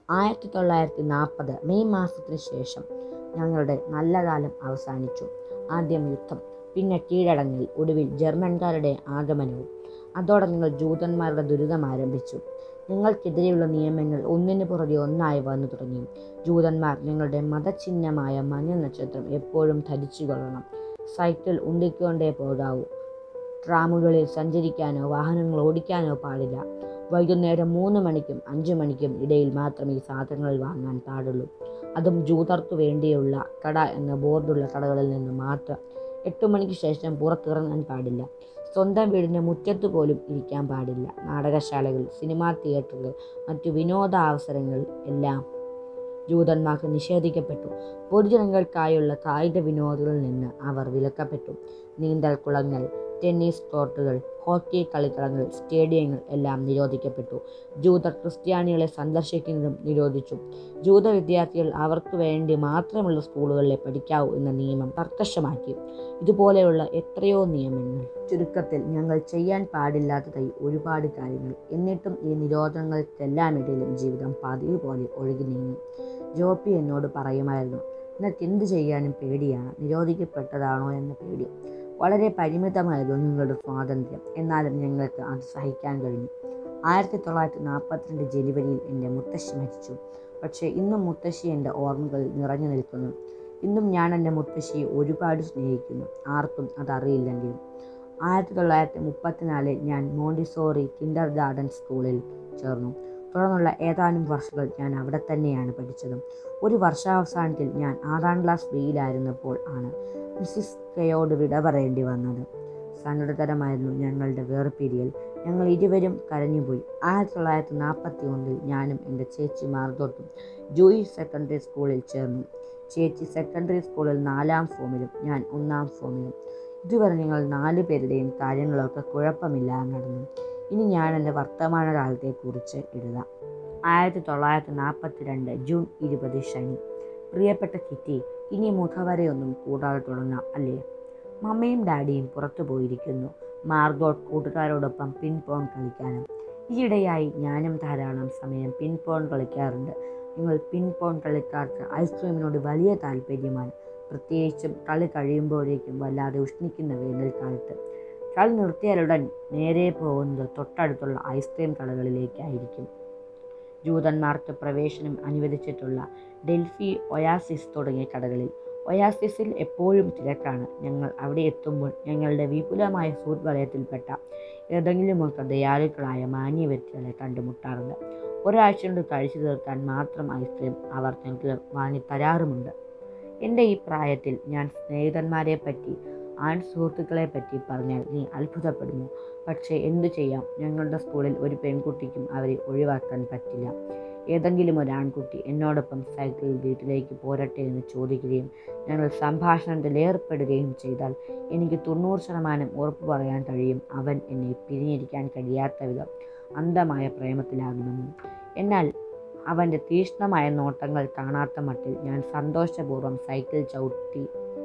ആയിരത്തി തൊള്ളായിരത്തി നാൽപ്പത് മെയ് മാസത്തിന് ശേഷം ഞങ്ങളുടെ നല്ല കാലം അവസാനിച്ചു ആദ്യം യുദ്ധം പിന്നെ കീഴടങ്ങൽ ഒടുവിൽ ജർമ്മൻകാരുടെ ആഗമനവും അതോടെ നിങ്ങൾ ജൂതന്മാരുടെ ദുരിതം ആരംഭിച്ചു നിങ്ങൾക്കെതിരെയുള്ള നിയമങ്ങൾ ഒന്നിനു പുറകെ ഒന്നായി വന്നു തുടങ്ങി ജൂതന്മാർ നിങ്ങളുടെ മതചിഹ്നമായ മഞ്ഞ നക്ഷത്രം എപ്പോഴും ധരിച്ചു കൊള്ളണം സൈക്കിൾ ഉണ്ടിക്കൊണ്ടേ പോകാവൂ ട്രാമുകളിൽ സഞ്ചരിക്കാനോ വാഹനങ്ങൾ ഓടിക്കാനോ പാടില്ല വൈകുന്നേരം മൂന്ന് മണിക്കും അഞ്ചു മണിക്കും ഇടയിൽ മാത്രമേ ഈ സാധനങ്ങൾ വാങ്ങാൻ പാടുള്ളൂ അതും ജൂതർക്ക് വേണ്ടിയുള്ള കട എന്ന ബോർഡുള്ള കടകളിൽ നിന്ന് മാത്രം എട്ട് മണിക്ക് ശേഷം പുറത്തിറങ്ങാൻ പാടില്ല സ്വന്തം വീടിൻ്റെ മുറ്റത്ത് പോലും ഇരിക്കാൻ പാടില്ല നാടകശാലകൾ സിനിമാ തിയേറ്ററുകൾ മറ്റു വിനോദാവസരങ്ങൾ എല്ലാം ജൂതന്മാർക്ക് നിഷേധിക്കപ്പെട്ടു പൊതുജനങ്ങൾക്കായുള്ള കായിക വിനോദങ്ങളിൽ നിന്ന് അവർ വിലക്കപ്പെട്ടു നീന്തൽ കുളങ്ങൾ ടെന്നീസ് കോർട്ടുകൾ ഹോക്കി കളിക്കളങ്ങൾ സ്റ്റേഡിയങ്ങൾ എല്ലാം നിരോധിക്കപ്പെട്ടു ജൂതർ ക്രിസ്ത്യാനികളെ സന്ദർശിക്കുന്നതും നിരോധിച്ചു ജൂത വിദ്യാർത്ഥികൾ അവർക്ക് വേണ്ടി മാത്രമുള്ള സ്കൂളുകളിലെ പഠിക്കാവൂ എന്ന നിയമം കർക്കശമാക്കി ഇതുപോലെയുള്ള എത്രയോ നിയമങ്ങൾ ചുരുക്കത്തിൽ ഞങ്ങൾ ചെയ്യാൻ പാടില്ലാത്തതായി ഒരുപാട് കാര്യങ്ങൾ എന്നിട്ടും ഈ നിരോധനങ്ങൾക്കെല്ലാമിടയിലും ജീവിതം പതിവ് പോലെ ഒഴുകി നീങ്ങി ജോപ്പി എന്നോട് പറയുമായിരുന്നു നിനക്ക് എന്ത് ചെയ്യാനും പേടിയാണ് നിരോധിക്കപ്പെട്ടതാണോ എന്ന പേടി വളരെ പരിമിതമായിരുന്നു ഞങ്ങളുടെ സ്വാതന്ത്ര്യം എന്നാലും ഞങ്ങൾക്ക് അത് സഹിക്കാൻ കഴിഞ്ഞു ആയിരത്തി തൊള്ളായിരത്തി നാൽപ്പത്തിരണ്ട് ജനുവരിയിൽ എൻ്റെ മുത്തശ്ശി മരിച്ചു പക്ഷേ ഇന്നും മുത്തശ്ശി എൻ്റെ ഓർമ്മകളിൽ നിറഞ്ഞു നിൽക്കുന്നു ഇന്നും ഞാൻ എൻ്റെ മുത്തശ്ശിയെ ഒരുപാട് സ്നേഹിക്കുന്നു ആർക്കും അതറിയില്ലെങ്കിലും ആയിരത്തി തൊള്ളായിരത്തി മുപ്പത്തിനാലിൽ ഞാൻ മോണ്ടിസോറി കിൻഡർ ഗാർഡൻ സ്കൂളിൽ ചേർന്നു തുടർന്നുള്ള ഏതാനും വർഷങ്ങൾ ഞാൻ അവിടെ തന്നെയാണ് പഠിച്ചത് ഒരു വർഷാവസാനത്തിൽ ഞാൻ ആറാം ക്ലാസ് ബിയിലായിരുന്നപ്പോൾ ആണ് മിസ്സിസ് കെയോട് വിട പറയേണ്ടി വന്നത് സങ്കടകരമായിരുന്നു ഞങ്ങളുടെ വേർപിരിയൽ ഞങ്ങൾ ഇരുവരും കരഞ്ഞുപോയി ആയിരത്തി തൊള്ളായിരത്തി നാൽപ്പത്തി ഒന്നിൽ ഞാനും എൻ്റെ ചേച്ചി മാർഗോട്ടും ജൂയിഷ് സെക്കൻഡറി സ്കൂളിൽ ചേർന്നു ചേച്ചി സെക്കൻഡറി സ്കൂളിൽ നാലാം ഫോമിലും ഞാൻ ഒന്നാം ഫോമിലും ഇതുവരെ ഞങ്ങൾ നാല് പേരുടെയും കാര്യങ്ങളൊക്കെ കുഴപ്പമില്ലാതെ നടന്നു ഇനി ഞാൻ എൻ്റെ വർത്തമാനകാലത്തെക്കുറിച്ച് എഴുതാം ആയിരത്തി തൊള്ളായിരത്തി നാൽപ്പത്തി രണ്ട് ജൂൺ ഇരുപത് ശനി പ്രിയപ്പെട്ട കിറ്റി ഇനി മുഖവരെയൊന്നും കൂടാതെ തുടങ്ങാം അല്ലേ മമ്മയും ഡാഡിയും പുറത്തു പോയിരിക്കുന്നു മാർഗോട്ട് കൂട്ടുകാരോടൊപ്പം പിൻ പോൺ കളിക്കാനും ഈയിടെയായി ഞാനും ധാരാളം സമയം പിൻ പോൺ കളിക്കാറുണ്ട് നിങ്ങൾ പിൻ പോൺ കളിക്കാർക്ക് ഐസ്ക്രീമിനോട് വലിയ താല്പര്യമാണ് പ്രത്യേകിച്ചും കളി കഴിയുമ്പോഴേക്കും വല്ലാതെ ഉഷ്ണിക്കുന്ന വേനൽക്കാലത്ത് കളി നിർത്തിയാലുടൻ നേരെ പോകുന്നത് തൊട്ടടുത്തുള്ള ഐസ്ക്രീം കടകളിലേക്കായിരിക്കും ജൂതന്മാർക്ക് പ്രവേശനം അനുവദിച്ചിട്ടുള്ള ഡൽഹി ഒയാസിസ് തുടങ്ങിയ കടകളിൽ ഒയാസിസിൽ എപ്പോഴും തിരക്കാണ് ഞങ്ങൾ അവിടെ എത്തുമ്പോൾ ഞങ്ങളുടെ വിപുലമായ സൂട്ട് വലയത്തിൽപ്പെട്ട ഏതെങ്കിലുമൊക്കെ ദയാലുക്കളായ മാന്യ വ്യക്തികളെ കണ്ടുമുട്ടാറുണ്ട് ഒരാഴ്ച കൊണ്ട് കഴിച്ചു തീർക്കാൻ മാത്രം ഐസ്ക്രീം അവർ ഞങ്ങൾക്ക് വാങ്ങി തരാറുമുണ്ട് എൻ്റെ ഈ പ്രായത്തിൽ ഞാൻ സ്നേഹിതന്മാരെ പറ്റി ആൺ സുഹൃത്തുക്കളെ പറ്റി പറഞ്ഞാൽ നീ അത്ഭുതപ്പെടുന്നു പക്ഷേ എന്തു ചെയ്യാം ഞങ്ങളുടെ സ്കൂളിൽ ഒരു പെൺകുട്ടിക്കും അവരെ ഒഴിവാക്കാൻ പറ്റില്ല ഏതെങ്കിലും ഒരു ആൺകുട്ടി എന്നോടൊപ്പം സൈക്കിളിൽ വീട്ടിലേക്ക് പോരട്ടെ എന്ന് ചോദിക്കുകയും ഞങ്ങൾ സംഭാഷണത്തിൽ ഏർപ്പെടുകയും ചെയ്താൽ എനിക്ക് തൊണ്ണൂറ് ശതമാനം ഉറപ്പ് പറയാൻ കഴിയും അവൻ എന്നെ പിരിഞ്ഞിരിക്കാൻ കഴിയാത്ത വിധം അന്ധമായ പ്രേമത്തിലാകുമെന്ന് എന്നാൽ അവൻ്റെ തീക്ഷ്ണമായ നോട്ടങ്ങൾ കാണാത്ത മട്ടിൽ ഞാൻ സന്തോഷപൂർവ്വം സൈക്കിൾ ചവിട്ടി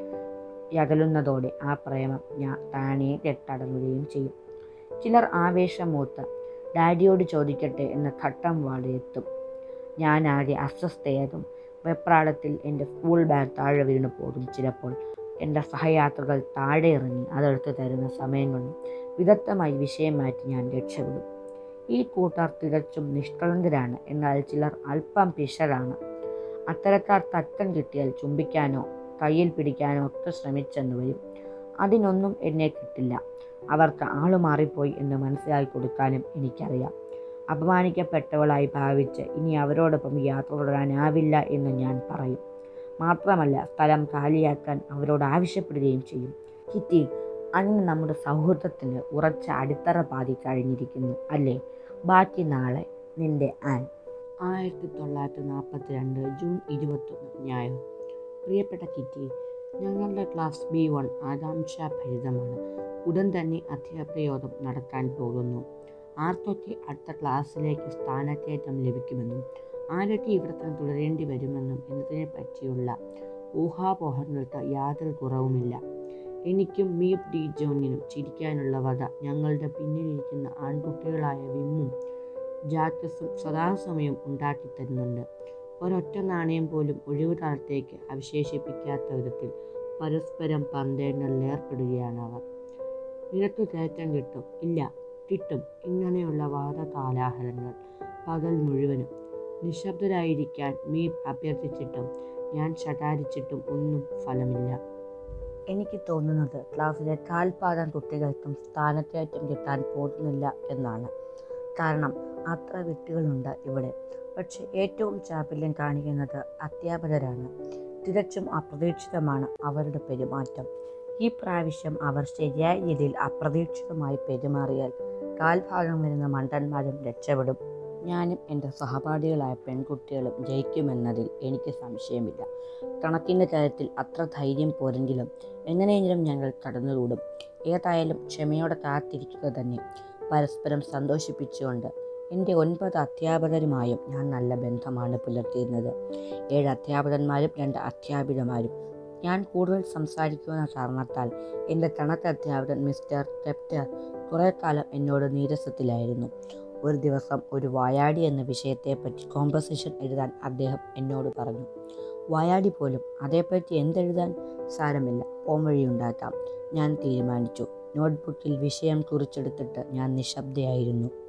അകലുന്നതോടെ ആ പ്രേമം ഞാൻ താനേ കെട്ടടങ്ങുകയും ചെയ്യും ചിലർ ആവേശം മൂത്ത് ഡാഡിയോട് ചോദിക്കട്ടെ എന്ന ഘട്ടം വാടെ എത്തും ഞാനാകെ അസ്വസ്ഥയാകും വെപ്രാളത്തിൽ എൻ്റെ സ്കൂൾ ബാഗ് താഴെ വീണു പോകും ചിലപ്പോൾ എൻ്റെ സഹയാത്രികൾ താഴെ ഇറങ്ങി അതെടുത്ത് തരുന്ന സമയം കൊണ്ട് വിദഗ്ധമായി വിഷയം മാറ്റി ഞാൻ രക്ഷപ്പെടും ഈ കൂട്ടർ തികച്ചും നിഷ്കളങ്കരാണ് എന്നാൽ ചിലർ അല്പം പിശകാണ് അത്തരക്കാർ തക്കം കിട്ടിയാൽ ചുംബിക്കാനോ കയ്യിൽ പിടിക്കാനോ ഒക്കെ ശ്രമിച്ചെന്ന് വരും അതിനൊന്നും എന്നെ കിട്ടില്ല അവർക്ക് ആള് മാറിപ്പോയി എന്ന് മനസ്സിലാക്കി കൊടുക്കാനും എനിക്കറിയാം അപമാനിക്കപ്പെട്ടവളായി ഭാവിച്ച് ഇനി അവരോടൊപ്പം യാത്ര തുടരാനാവില്ല എന്ന് ഞാൻ പറയും മാത്രമല്ല സ്ഥലം കാലിയാക്കാൻ അവരോട് ആവശ്യപ്പെടുകയും ചെയ്യും കിറ്റി അങ്ങനെ നമ്മുടെ സൗഹൃദത്തിന് ഉറച്ച അടിത്തറ പാതി കഴിഞ്ഞിരിക്കുന്നു അല്ലേ ബാക്കി നാളെ നിന്റെ ആൻ ആയിരത്തി തൊള്ളായിരത്തി നാൽപ്പത്തി രണ്ട് ജൂൺ ഇരുപത്തൊന്ന് ഞായർ പ്രിയപ്പെട്ട കിറ്റി ഞങ്ങളുടെ ക്ലാസ് ബി വൺ ആകാംക്ഷാഭരിതമാണ് ഉടൻ തന്നെ അധ്യാപകയോഗം നടക്കാൻ പോകുന്നു ആർക്കൊക്കെ അടുത്ത ക്ലാസ്സിലേക്ക് സ്ഥാനക്കയറ്റം ലഭിക്കുമെന്നും ആരൊക്കെ ഇവിടെ തന്നെ തുടരേണ്ടി വരുമെന്നും എന്നതിനെ പറ്റിയുള്ള ഊഹാപോഹങ്ങൾക്ക് യാതൊരു കുറവുമില്ല എനിക്കും മീപ് ഡി ജോണിനും ചിരിക്കാനുള്ള വക ഞങ്ങളുടെ പിന്നിലിരിക്കുന്ന ആൺകുട്ടികളായ വിമ്മും ജാത്യസും സദാസമയം ഉണ്ടാക്കി തരുന്നുണ്ട് ഒരൊറ്റ നാണയം പോലും ഒഴിവുകാലത്തേക്ക് അവശേഷിപ്പിക്കാത്ത വിധത്തിൽ പരസ്പരം പന്തയങ്ങളിൽ ഏർപ്പെടുകയാണ് അവർ നിനക്ക് കയറ്റം കിട്ടും ഇല്ല കിട്ടും ഇങ്ങനെയുള്ള വാദകാലാഹലങ്ങൾ പകൽ മുഴുവനും നിശബ്ദരായിരിക്കാൻ മീ അഭ്യർത്ഥിച്ചിട്ടും ഞാൻ ശകാരിച്ചിട്ടും ഒന്നും ഫലമില്ല എനിക്ക് തോന്നുന്നത് ക്ലാസ്സിലെ കാൽപാദം കുട്ടികൾക്കും സ്ഥാനക്കയറ്റം കിട്ടാൻ പോകുന്നില്ല എന്നാണ് കാരണം അത്ര വിട്ടുകളുണ്ട് ഇവിടെ പക്ഷെ ഏറ്റവും ചാപല്യം കാണിക്കുന്നത് അധ്യാപകരാണ് തികച്ചും അപ്രതീക്ഷിതമാണ് അവരുടെ പെരുമാറ്റം ഈ പ്രാവശ്യം അവർ ശരിയായ രീതിയിൽ അപ്രതീക്ഷിതമായി പെരുമാറിയാൽ കാൽഭാഗം വരുന്ന മണ്ടന്മാരും രക്ഷപ്പെടും ഞാനും എൻ്റെ സഹപാഠികളായ പെൺകുട്ടികളും ജയിക്കുമെന്നതിൽ എനിക്ക് സംശയമില്ല കണക്കിൻ്റെ കാര്യത്തിൽ അത്ര ധൈര്യം പോരെങ്കിലും എങ്ങനെയെങ്കിലും ഞങ്ങൾ കടന്നുകൂടും ഏതായാലും ക്ഷമയോടെ കാത്തിരിക്കുക തന്നെ പരസ്പരം സന്തോഷിപ്പിച്ചുകൊണ്ട് എൻ്റെ ഒൻപത് അധ്യാപകരുമായും ഞാൻ നല്ല ബന്ധമാണ് പുലർത്തിയിരുന്നത് ഏഴ് അധ്യാപകന്മാരും രണ്ട് അധ്യാപികമാരും ഞാൻ കൂടുതൽ സംസാരിക്കുന്ന കാരണത്താൽ എൻ്റെ കണക്ക് അധ്യാപകൻ മിസ്റ്റർ കെപ്റ്റർ കുറേ കാലം എന്നോട് നീരസത്തിലായിരുന്നു ഒരു ദിവസം ഒരു വായാടി എന്ന വിഷയത്തെപ്പറ്റി കോമ്പസിഷൻ എഴുതാൻ അദ്ദേഹം എന്നോട് പറഞ്ഞു വായാടി പോലും അതേപ്പറ്റി എന്തെഴുതാൻ സാരമില്ല പോംവഴിയുണ്ടാക്കാം ഞാൻ തീരുമാനിച്ചു നോട്ട്ബുക്കിൽ വിഷയം കുറിച്ചെടുത്തിട്ട് ഞാൻ നിശബ്ദയായിരുന്നു